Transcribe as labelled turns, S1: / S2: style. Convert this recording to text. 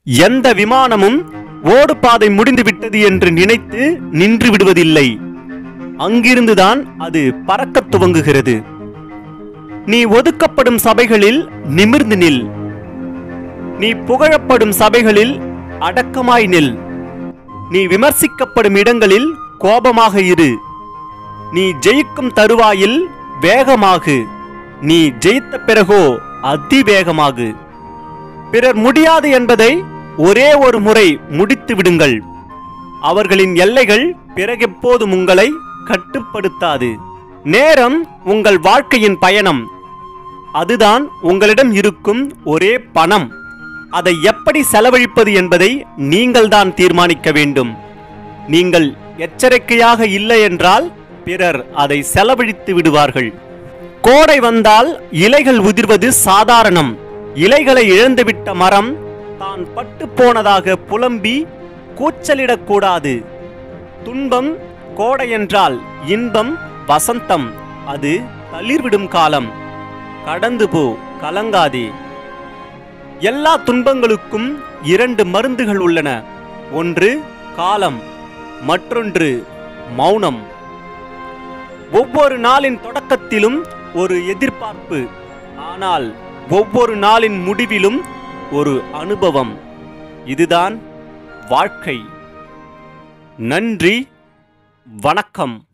S1: எந்த விமானமும் ஓடுபாதை முடிந்துவிட்டது என்று நினைத்து நின்று விடுவதில்லை அங்கிருந்துதான் அது பறக்கத் துவங்குகிறது நீ ஒதுக்கப்படும் சபைகளில் நிமிர்ந்து நில் நீ புகழப்படும் சபைகளில் அடக்கமாய் நில் நீ விமர்சிக்கப்படும் இடங்களில் கோபமாக இரு நீ ஜெயிக்கும் தருவாயில் வேகமாகு நீ ஜெயித்த பிறகோ அதிவேகமாகு பிறர் முடியாது என்பதை ஒரே ஒரு முறை முடித்து விடுங்கள் அவர்களின் எல்லைகள் பிறகெப்போதும் உங்களை கட்டுப்படுத்தாது நேரம் உங்கள் வாழ்க்கையின் பயணம் அதுதான் உங்களிடம் இருக்கும் ஒரே பணம் அதை எப்படி செலவழிப்பது என்பதை நீங்கள்தான் தீர்மானிக்க வேண்டும் நீங்கள் எச்சரிக்கையாக இல்லை என்றால் பிறர் அதை செலவழித்து விடுவார்கள் கோடை வந்தால் இலைகள் உதிர்வது சாதாரணம் இலைகளை இழந்துவிட்ட மரம் தான் பட்டு போனதாக புலம்பி கூச்சலிடக்கூடாது துன்பம் கோடை என்றால் இன்பம் வசந்தம் அது தளிர்விடும் காலம் கடந்து போ கலங்காதே எல்லா துன்பங்களுக்கும் இரண்டு மருந்துகள் உள்ளன ஒன்று காலம் மற்றொன்று மௌனம் ஒவ்வொரு நாளின் தொடக்கத்திலும் ஒரு எதிர்பார்ப்பு ஆனால் ஒவ்வொரு நாளின் முடிவிலும் ஒரு அனுபவம் இதுதான் வாழ்க்கை நன்றி வணக்கம்